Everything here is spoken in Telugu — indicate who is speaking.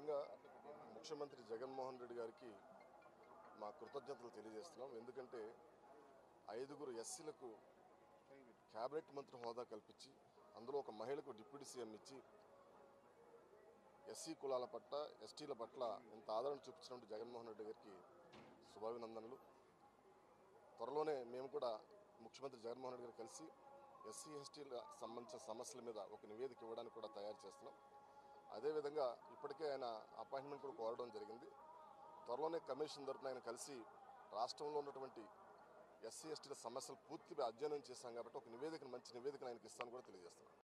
Speaker 1: ముఖ్యంగా ముఖ్యమంత్రి జగన్మోహన్ రెడ్డి గారికి మా కృతజ్ఞతలు తెలియజేస్తున్నాం ఎందుకంటే ఐదుగురు ఎస్సీలకు క్యాబినెట్ మంత్రి హోదా కల్పించి అందులో ఒక మహిళకు డిప్యూటీ సీఎం ఇచ్చి ఎస్సీ కులాల పట్ల ఎస్టీల పట్ల ఇంత ఆదరణ చూపించినటువంటి జగన్మోహన్ రెడ్డి గారికి శుభాభినందనలు త్వరలోనే మేము కూడా ముఖ్యమంత్రి జగన్మోహన్ రెడ్డి గారు కలిసి ఎస్సీ ఎస్టీల సంబంధించిన సమస్యల మీద ఒక నివేదిక ఇవ్వడానికి కూడా తయారు చేస్తున్నాం అదేవిధంగా ఇప్పటికే ఆయన అపాయింట్మెంట్ కూడా కోరడం జరిగింది త్వరలోనే కమిషన్ తరఫున ఆయన కలిసి రాష్ట్రంలో ఉన్నటువంటి ఎస్సీ ఎస్టీల సమస్యలు పూర్తిగా అధ్యయనం చేశాం కాబట్టి ఒక నివేదికను మంచి నివేదికను ఆయనకి ఇస్తాను కూడా తెలియజేస్తున్నాను